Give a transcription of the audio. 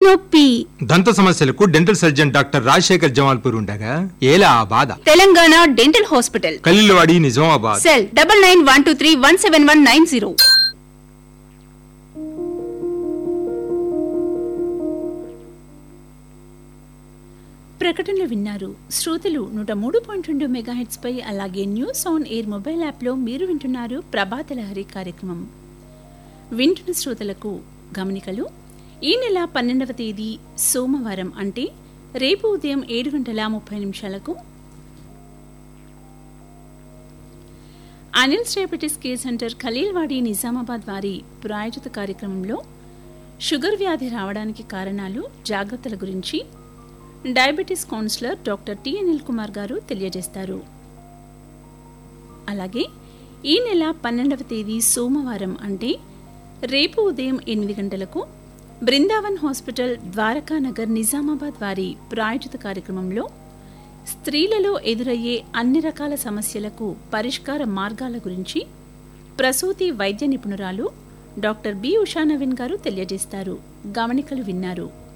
నొప్పి దంత సమస్యలకు dental surgeon doctor Rajashekar Jamalpur ఉండగా ఏలా ఆ బాధ Telangana dental hospital Khaleelwadi Nizamabad cell double nine one two three one seven one nine zero ప్రకటనలు విన్నారు శ్రోతలు నూట మూడు పాయింట్ రెండు మెగాహెట్స్ పై అలాగే న్యూస్ ఆన్ ఎయిర్ మొబైల్ యాప్లో మీరు వింటున్నారు ప్రభాత లహరి కార్యక్రమం వింటున్న శ్రోతలకు గమనికలు ఈ నెల పన్నెండవ తేదీ సోమవారం అంటే రేపు ఉదయం ఏడు గంటల ముప్పై నిమిషాలకు Anil diabetes care centre Khaleelwadi Nizamabad వారి ప్రాయోజిత కార్యక్రమంలో షుగర్ వ్యాధి రావడానికి కారణాలు జాగ్రత్తల గురించి diabetes counsellor doctor T Anil Kumar garu తెలియజేస్తారు అలాగే ఈ నెల పన్నెండవ తేదీ సోమవారం అంటే రేపు ఉదయం ఎనిమిది గంటలకు బృందావన్ హాస్పిటల్ ద్వారకా నగర్ నిజామాబాద్ వారి ప్రాయోజిత కార్యక్రమంలో స్త్రీలలో ఎదురయ్యే అన్ని రకాల సమస్యలకు పరిష్కార మార్గాల గురించి ప్రసూతి వైద్య నిపుణురాలు డాక్టర్ బి ఉషా నవీన్ గారు తెలియజేస్తారు గమనికలు విన్నారు